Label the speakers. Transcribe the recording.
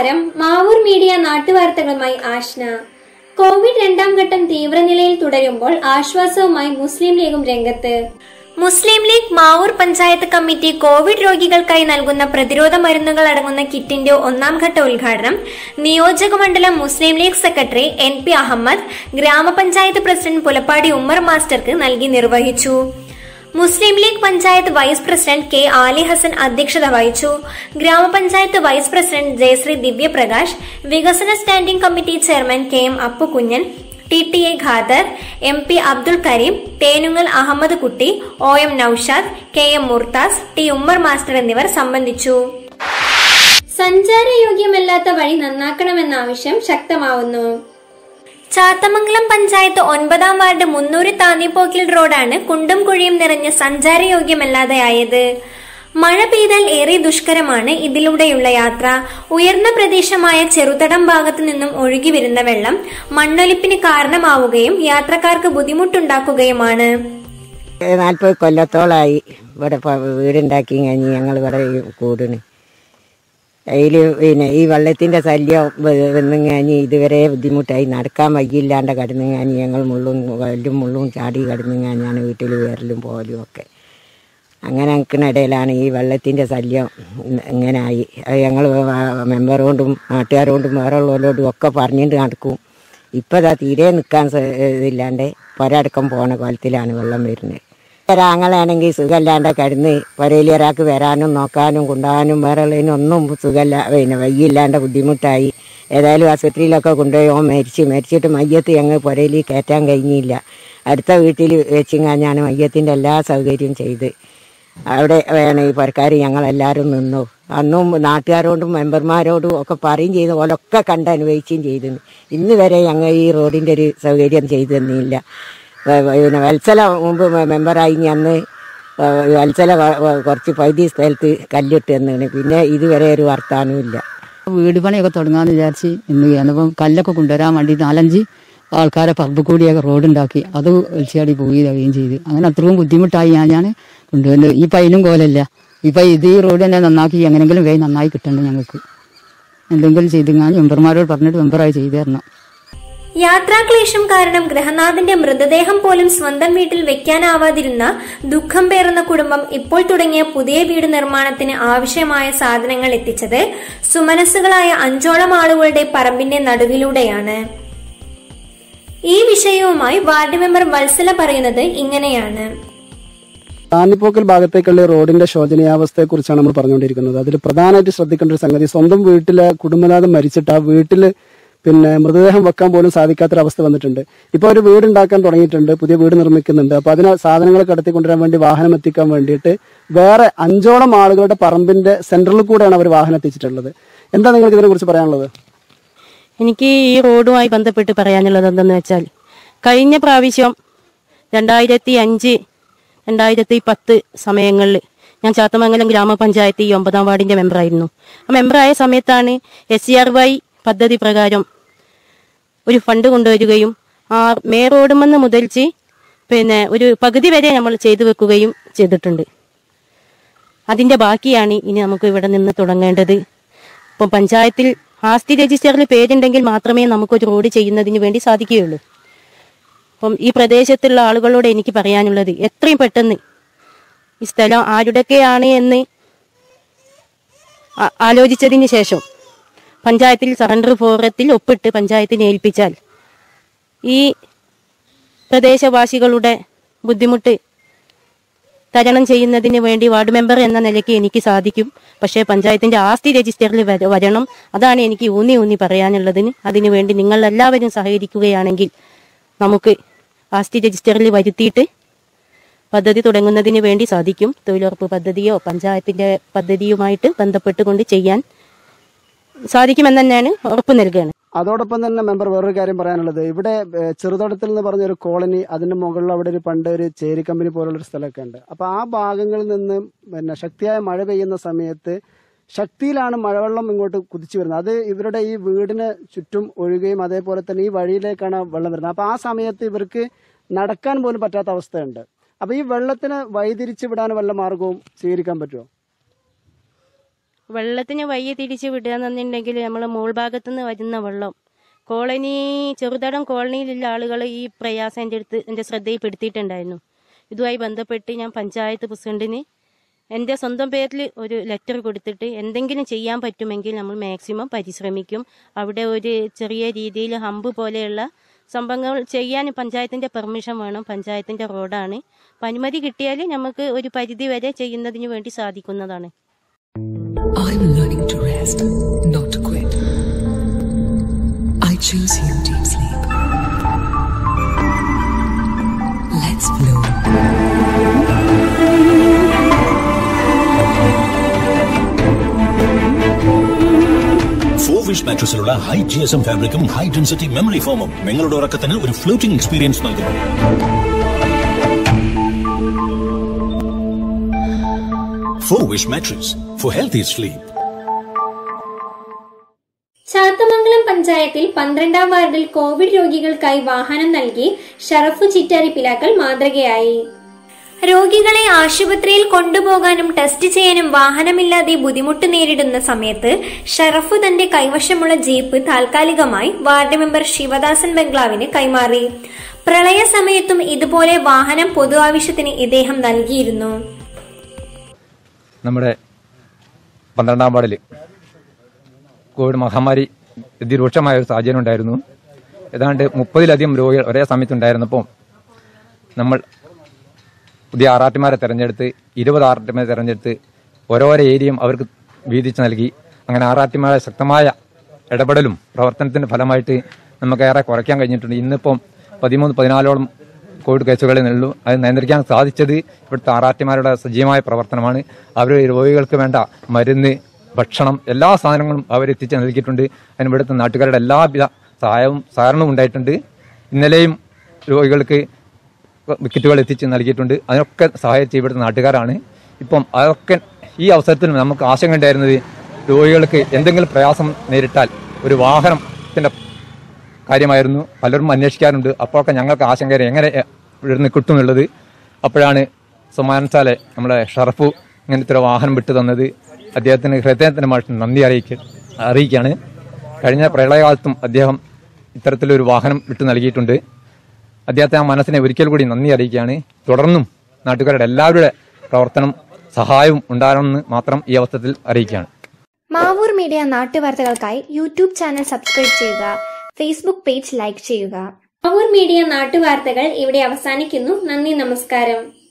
Speaker 1: നമസ്കാരം മാവൂർ മീഡിയ നാട്ടുവാർത്തകളുമായി ആഷ്ന കോവിഡ് രണ്ടാം ഘട്ടം തീവ്രനിലയിൽ തുടരുമ്പോൾ ആശ്വാസവുമായി മുസ്ലിം ലീഗും രംഗത്ത് മുസ്ലിം ലീഗ് മാവൂർ പഞ്ചായത്ത് കമ്മിറ്റി കോവിഡ് രോഗികൾക്കായി നൽകുന്ന പ്രതിരോധ മരുന്നുകൾ അടങ്ങുന്ന കിറ്റിന്റെ ഒന്നാം ഘട്ട ഉദ്ഘാടനം നിയോജക മണ്ഡലം Muslim League secretary N P Ahammed ഗ്രാമപഞ്ചായത്ത് പ്രസിഡന്റ് പുലപ്പാടി ഉമ്മർ മാസ്റ്റർക്ക് നൽകി നിർവഹിച്ചു Muslim League panchayat vice president K Ali Hassan അധ്യക്ഷത വഹിച്ചു ഗ്രാമപഞ്ചായത്ത് വൈസ് പ്രസിഡന്റ് ജയശ്രീ ദിവ്യപ്രകാശ് വികസന standing committee chairman K M Appukunjan T T A Khader M P Abdul Kareem Thenungal Ahammed Kutty O M Noushad K M Murthas T Ummer master എന്നിവർ സംബന്ധിച്ചു സഞ്ചാരയോഗ്യമല്ലാത്ത വഴി നന്നാക്കണമെന്ന ആവശ്യം ശക്തമാവുന്നു ചാത്തമംഗലം പഞ്ചായത്ത് ഒൻപതാം വാർഡ് മുന്നൂറ് താന്നിപ്പോക്കിൽ റോഡാണ് കുണ്ടും കുഴിയും നിറഞ്ഞ് സഞ്ചാരയോഗ്യമല്ലാതെയായത് മഴ പെയ്താൽ ഏറെ ദുഷ്കരമാണ് ഇതിലൂടെയുള്ള യാത്ര ഉയർന്ന പ്രദേശമായ ചെറുതടം ഭാഗത്തു നിന്നും ഒഴുകി വരുന്ന വെള്ളം മണ്ണൊലിപ്പിന് കാരണമാവുകയും യാത്രക്കാർക്ക് ബുദ്ധിമുട്ടുണ്ടാക്കുകയുമാണ്
Speaker 2: നാൽപ്പത് കൊല്ലത്തോളമായി ഇവിടെ പ- വീടുണ്ടാക്കി കഴിഞ്ഞ് ഞങ്ങൾ ഇവിടെ ഈ കൂടിന് അതിൽ പിന്നെ ഈ വെള്ളത്തിൻ്റെ ശല്യം വ- വന്നു കഴിഞ്ഞ് ഇതുവരെ ബുദ്ധിമുട്ടായി നടക്കാൻ വയ്യില്ലാണ്ട് കിടന്നു കഴിഞ്ഞ് ഞങ്ങൾ മുള്ളും കല്ലും മുള്ളും ചാടി കിടന്നു കഴിഞ്ഞാണ് വീട്ടിൽ വരലും പോലും ഒക്കെ അങ്ങനെ നിൽക്കുന്നിടയിലാണ് ഈ വെള്ളത്തിൻ്റെ ശല്യം ഇങ്ങനായി അത് ഞങ്ങൾ മെമ്പറോണ്ടും നാട്ടുകാരോണ്ടും വേറെ ഉള്ളവരോടും ഒക്കെ പറഞ്ഞിട്ട് നടക്കും ഇപ്പം ഇതാ തീരെ നിൽക്കാൻ സ- ഇതില്ലാണ്ട് പൊരടക്കം പോണ കോലത്തിലാണ് വെള്ളം വരുന്നത് ഒരാങ്ങളാണെങ്കിൽ സുഖമില്ലാണ്ട് കിടന്ന് പുരയിൽ ഒരാൾക്ക് വരാനും നോക്കാനും കൊണ്ടുപോകാനും വേറെ ഉള്ളതിനും ഒന്നും സുഖമില്ല പിന്നെ വയ്യില്ലാണ്ട് ബുദ്ധിമുട്ടായി ഏതായാലും ആശുപത്രിയിലൊക്കെ കൊണ്ടുപോയി ഓൻ മരിച്ചു മരിച്ചിട്ട് മയ്യത്ത് ഞങ്ങൾ പുരയിൽ കയറ്റാൻ കഴിഞ്ഞില്ല അടുത്ത വീട്ടിൽ വെച്ചും കഴിഞ്ഞാണ് മയ്യത്തിൻ്റെ എല്ലാ സൗകര്യവും ചെയ്ത് അവിടെ വേണം ഈ പുരക്കാർ ഞങ്ങളെല്ലാവരും നിന്നു അന്നും നാട്ടുകാരോടും മെമ്പർമാരോടും ഒക്കെ പറയും ചെയ്തു ഓലൊക്കെ കണ്ട് അനുഭവിക്കുകയും ചെയ്തിരുന്നു ഇന്ന് വരെ ഞങ്ങൾ ഈ റോഡിൻ്റെ ഒരു സൗകര്യം ചെയ്തു തന്നില്ല വ- വ- പിന്നെ വത്സല മുമ്പ് മെ- മെമ്പറായി അന്ന് വ- വത്സല വ- വ- കുറച്ച് പകുതി സ്ഥലത്ത് കല്ലിട്ട് തന്നിന് പിന്നെ ഇതുവരെ ഒരു വർത്താനവും ഇല്ല
Speaker 3: വീട് പണിയൊക്കെ തുടങ്ങാന്ന് വിചാരിച്ച് ഇന്ന് അപ്പം കല്ലൊക്കെ കൊണ്ടുവരാൻ വേണ്ടി നാലഞ്ച് ആൾക്കാരെ പറമ്പ് കൂടിയൊക്കെ റോഡ് ഉണ്ടാക്കി അത് വലിച്ചാടി പോയി ഇതാവുകയും ചെയ്ത് അങ്ങനെ അത്രയും ബുദ്ധിമുട്ടായി ഞാൻ ഞാൻ കൊണ്ടുവരുന്നത് ഈ പൈനും കോലല്ല ഇപ്പൊ ഇത് ഈ റോഡ് തന്നെ നന്നാക്കി എങ്ങനെങ്കിലും വേഗം നന്നായി കിട്ടണ്ട ഞങ്ങൾക്ക് എന്തെങ്കിലും ചെയ്ത് ഞാൻ മെമ്പർമാരോട് പറഞ്ഞിട്ട് മെമ്പറായി ചെയ്തു തരണം
Speaker 1: യാത്രാക്ലേശം കാരണം ഗൃഹനാഥന്റെ മൃതദേഹം പോലും സ്വന്തം വീട്ടിൽ വെക്കാനാവാതിരുന്ന ദുഃഖം പേറുന്ന കുടുംബം ഇപ്പോൾ തുടങ്ങിയ പുതിയ വീട് നിർമ്മാണത്തിന് ആവശ്യമായ സാധനങ്ങൾ എത്തിച്ചത് സുമനസ്സുകളായ അഞ്ചോളം ആളുകളുടെ പറമ്പിന്റെ നടുവിലൂടെയാണ് ഈ വിഷയവുമായി വാർഡ് മെമ്പർ വത്സല പറയുന്നത് ഇങ്ങനെയാണ്
Speaker 4: താന്നിപ്പോക്കൽ ഭാഗത്തേക്കുള്ള ഈ റോഡിന്റെ ശോചനീയാവസ്ഥയെ കുറിച്ചാണ് നമ്മൾ പറഞ്ഞുകൊണ്ടിരിക്കുന്നത് അതിൽ പ്രധാനമായിട്ട് ശ്രദ്ധിക്കേണ്ട ഒരു സംഗതി സ്വന്തം വീട്ടിലെ കുടുംബനാഥം മരിച്ചിട്ട് ആ വീട്ടിൽ പിന്നെ മൃതദേഹം വെക്കാൻ പോലും സാധിക്കാത്തൊരവസ്ഥ വന്നിട്ടുണ്ട് ഇപ്പോൾ ഒരു വീട് ഉണ്ടാക്കാൻ തുടങ്ങിയിട്ടുണ്ട് പുതിയ വീട് നിർമ്മിക്കുന്നുണ്ട് അപ്പോൾ അതിന് സാധനങ്ങൾ കടത്തിക്കൊണ്ടുവരാൻ വേണ്ടി വാഹനം എത്തിക്കാൻ വേണ്ടിയിട്ട് വേറെ അഞ്ചോളം ആളുകളുടെ പറമ്പിന്റെ സെന്ററിൽ കൂടെയാണ് അവർ വാഹനം എത്തിച്ചിട്ടുള്ളത് എന്താ നിങ്ങൾക്ക് ഇതിനെക്കുറിച്ച് പറയാനുള്ളത്
Speaker 5: എനിക്ക് ഈ റോഡുമായി ബന്ധപ്പെട്ട് പറയാനുള്ളത് എന്തെന്ന് വെച്ചാൽ കഴിഞ്ഞ പ്രാവശ്യം രണ്ടായിരത്തി അഞ്ച് രണ്ടായിരത്തി പത്ത് സമയങ്ങളിൽ ഞാൻ ചാത്തമംഗലം ഗ്രാമപഞ്ചായത്ത് ഈ ഒമ്പതാം വാർഡിന്റെ മെമ്പറായിരുന്നു ആ മെമ്പറായ സമയത്താണ് എസ് സി ആർ വൈ പദ്ധതി പ്രകാരം ഒരു ഫണ്ട് കൊണ്ടുവരികയും ആ മേ റോഡുമെന്ന് മുതൽച്ച് പിന്നെ ഒരു പകുതി വരെ നമ്മൾ ചെയ്തു വെക്കുകയും ചെയ്തിട്ടുണ്ട് അതിന്റെ ബാക്കിയാണ് ഇനി നമുക്ക് ഇവിടെ നിന്ന് തുടങ്ങേണ്ടത് ഇപ്പം പഞ്ചായത്തിൽ ആസ്തി രജിസ്റ്ററിൽ പേരുണ്ടെങ്കിൽ മാത്രമേ നമുക്കൊരു റോഡ് ചെയ്യുന്നതിന് വേണ്ടി സാധിക്കുകയുള്ളൂ അപ്പം ഈ പ്രദേശത്തുള്ള ആളുകളോട് എനിക്ക് പറയാനുള്ളത് എത്രയും പെട്ടെന്ന് ഈ സ്ഥലം ആരുടെയൊക്കെയാണ് എന്ന് ആ- ആലോചിച്ചതിന് ശേഷം പഞ്ചായത്തിൽ സറണ്ടർ ഫോറത്തിൽ ഒപ്പിട്ട് പഞ്ചായത്തിനെ ഏൽപ്പിച്ചാൽ ഈ പ്രദേശവാസികളുടെ ബുദ്ധിമുട്ട് തരണം ചെയ്യുന്നതിന് വേണ്ടി വാർഡ് മെമ്പർ എന്ന നിലയ്ക്ക് എനിക്ക് സാധിക്കും പക്ഷേ പഞ്ചായത്തിന്റെ ആസ്തി രജിസ്റ്ററിൽ വര- വരണം അതാണ് എനിക്ക് ഊന്നി ഊന്നി പറയാനുള്ളതിന് അതിനുവേണ്ടി നിങ്ങൾ എല്ലാവരും സഹകരിക്കുകയാണെങ്കിൽ നമുക്ക് ആസ്തി രജിസ്റ്ററിൽ വരുത്തിയിട്ട് പദ്ധതി തുടങ്ങുന്നതിന് വേണ്ടി സാധിക്കും തൊഴിലുറപ്പ് പദ്ധതിയോ പഞ്ചായത്തിന്റെ പദ്ധതിയുമായിട്ട് ബന്ധപ്പെട്ടുകൊണ്ട് ചെയ്യാൻ സാധിക്കുമെന്ന് തന്നെയാണ് ഉറപ്പ് നൽകുകയാണ്
Speaker 4: അതോടൊപ്പം തന്നെ മെമ്പർ വേറൊരു കാര്യം പറയാനുള്ളത് ഇവിടെ ഏഹ്, ചെറുതോട്ടത്തിൽ എന്ന് പറഞ്ഞ ഒരു കോളനി അതിന്റെ മുകളിൽ അവിടെ ഒരു പണ്ട് ഒരു ചേരി കമ്പനി പോലുള്ള ഒരു സ്ഥലമൊക്കെ ഉണ്ട് അപ്പൊ ആ ഭാഗങ്ങളിൽ നിന്ന് പിന്നെ ശക്തിയായ മഴ പെയ്യുന്ന സമയത്ത് ശക്തിയിലാണ് മഴവെള്ളം ഇങ്ങോട്ട് കുതിച്ചു വരുന്നത് അത് ഇവരുടെ ഈ വീടിന് ചുറ്റും ഒഴുകുകയും അതേപോലെ തന്നെ ഈ വഴിയിലേക്കാണ് വെള്ളം വരുന്നത് അപ്പൊ ആ സമയത്ത് ഇവർക്ക് നടക്കാൻ പോലും പറ്റാത്ത അവസ്ഥയുണ്ട് അപ്പൊ ഈ വെള്ളത്തിന് വഴിതിരിച്ചു വിടാൻ വല്ല മാർഗവും സ്വീകരിക്കാൻ പറ്റുമോ
Speaker 5: വെള്ളത്തിന് വയ്യ തിരിച്ച് വിടുക എന്നുണ്ടെങ്കിൽ നമ്മൾ മോൾഭാഗത്തു നിന്ന് വരുന്ന വെള്ളം കോളനി ചെറുതടം കോളനിയിലുള്ള ആളുകൾ ഈ പ്രയാസം എൻ്റെ അടുത്ത് എൻ്റെ ശ്രദ്ധയിൽപ്പെടുത്തിയിട്ടുണ്ടായിരുന്നു ഇതുമായി ബന്ധപ്പെട്ട് ഞാൻ പഞ്ചായത്ത് പ്രസിഡന്റിന് എൻ്റെ സ്വന്തം പേരിൽ ഒരു ലെറ്റർ കൊടുത്തിട്ട് എന്തെങ്കിലും ചെയ്യാൻ പറ്റുമെങ്കിൽ നമ്മൾ മാക്സിമം പരിശ്രമിക്കും അവിടെ ഒരു ചെറിയ രീതിയിൽ ഹമ്പ് പോലെയുള്ള സംഭവങ്ങൾ ചെയ്യാൻ പഞ്ചായത്തിൻ്റെ പെർമിഷൻ വേണം പഞ്ചായത്തിൻ്റെ റോഡാണ് അപ്പം അനുമതി കിട്ടിയാൽ നമുക്ക് ഒരു പരിധി വരെ ചെയ്യുന്നതിന് വേണ്ടി സാധിക്കുന്നതാണ്
Speaker 6: I'm learning to rest, not to quit. I choose you, deep sleep. Let's flow.
Speaker 7: For wish മാട്രസിലുള്ള ഹൈ ജി എസ് എം ഫാബ്രിക്കും ഹൈ ഡെൻസിറ്റി മെമ്മറി ഫോമും നിങ്ങളുടെ ഉറക്കത്തിന് ഒരു ഫ്ലോട്ടിംഗ് എക്സ്പീരിയൻസ് നൽകുന്നു for wish mattress for healthy sleep
Speaker 1: Chathamangalam പഞ്ചായത്തിൽ പന്ത്രണ്ടാം വാർഡിൽ കോവിഡ് രോഗികൾക്കായി വാഹനം നൽകി ഷറഫു ചിറ്റാരി പിലാക്കൾ മാതൃകയായി രോഗികളെ ആശുപത്രിയിൽ കൊണ്ടുപോകാനും ടെസ്റ്റ് ചെയ്യാനും വാഹനമില്ലാതെ ബുദ്ധിമുട്ട് നേരിടുന്ന സമയത്ത് ഷറഫു തന്റെ കൈവശമുള്ള ജീപ്പ് താൽക്കാലികമായി വാർഡ് മെമ്പർ ശിവദാസൻ ബംഗ്ലാവിന് കൈമാറി പ്രളയ സമയത്തും ഇതുപോലെ വാഹനം പൊതു ആവശ്യത്തിന് ഇദ്ദേഹം നൽകിയിരുന്നു
Speaker 8: നമ്മുടെ പന്ത്രണ്ടാം വാർഡിൽ കോവിഡ് മഹാമാരി അതിരൂക്ഷമായ ഒരു സാഹചര്യം ഉണ്ടായിരുന്നു ഏതാണ്ട് മുപ്പതിലധികം രോഗികൾ ഒരേ സമയത്തുണ്ടായിരുന്നപ്പോൾ നമ്മൾ പുതിയ ആറാട്ടിമാരെ തെരഞ്ഞെടുത്ത് ഇരുപത് ആറാട്ടിമാരെ തെരഞ്ഞെടുത്ത് ഓരോരോ ഏരിയയും അവർക്ക് വീതിച്ച് നൽകി അങ്ങനെ ആറാട്ടിമാരെ ശക്തമായ ഇടപെടലും പ്രവർത്തനത്തിന്റെ ഫലമായിട്ട് നമുക്ക് ഏറെ കുറയ്ക്കാൻ കഴിഞ്ഞിട്ടുണ്ട് ഇന്നിപ്പം പതിമൂന്ന് പതിനാലോളം കോവിഡ് കേസുകളെ ഉള്ളൂ അത് നിയന്ത്രിക്കാൻ സാധിച്ചത് ഇവിടുത്തെ ആറാട്ടിമാരുടെ സജീവമായ പ്രവർത്തനമാണ് അവർ രോഗികൾക്ക് വേണ്ട മരുന്ന് ഭക്ഷണം എല്ലാ സാധനങ്ങളും അവരെത്തിച്ച് നൽകിയിട്ടുണ്ട് അതിന് ഇവിടുത്തെ നാട്ടുകാരുടെ എല്ലാവിധ സഹായവും സഹകരണവും ഉണ്ടായിട്ടുണ്ട് ഇന്നലെയും രോഗികൾക്ക് കിറ്റുകൾ എത്തിച്ച് നൽകിയിട്ടുണ്ട് അതിനൊക്കെ സഹായിച്ച ഇവിടുത്തെ നാട്ടുകാരാണ് ഇപ്പം അതൊക്കെ ഈ അവസരത്തിൽ നമുക്ക് ആശങ്ക ഉണ്ടായിരുന്നത് രോഗികൾക്ക് എന്തെങ്കിലും പ്രയാസം നേരിട്ടാൽ ഒരു വാഹനത്തിന്റെ കാര്യമായിരുന്നു പലരും അന്വേഷിക്കാറുണ്ട് അപ്പോഴൊക്കെ ഞങ്ങൾക്ക് ആശങ്ക എങ്ങനെ ഇവിടുന്ന് കിട്ടും എന്നുള്ളത് അപ്പോഴാണ് സമ്മാനശാലെ നമ്മളെ ഷറഫു ഇങ്ങനത്തെ ഒരു വാഹനം വിട്ടു തന്നത് അദ്ദേഹത്തിന് ഹൃദയത്തിന് മാറ്റി നന്ദി അറിയിക്ക അറിയിക്കുകയാണ് കഴിഞ്ഞ പ്രളയകാലത്തും അദ്ദേഹം ഇത്തരത്തിലൊരു വാഹനം വിട്ടു നൽകിയിട്ടുണ്ട് അദ്ദേഹത്തെ ആ മനസ്സിനെ ഒരിക്കൽ കൂടി നന്ദി അറിയിക്കുകയാണ് തുടർന്നും നാട്ടുകാരുടെ എല്ലാവരുടെ പ്രവർത്തനം സഹായവും ഉണ്ടാകണമെന്ന് മാത്രം ഈ അവസരത്തിൽ അറിയിക്കുകയാണ്
Speaker 9: മാവൂർ മീഡിയ നാട്ടുവാർത്തകൾക്കായി യൂട്യൂബ് ചാനൽ സബ്സ്ക്രൈബ് ചെയ്യുക ഫേസ്ബുക്ക് പേജ് ലൈക്ക് ചെയ്യുക
Speaker 1: മാവൂർ മീഡിയ നാട്ടുവാർത്തകൾ ഇവിടെ അവസാനിക്കുന്നു നന്ദി നമസ്കാരം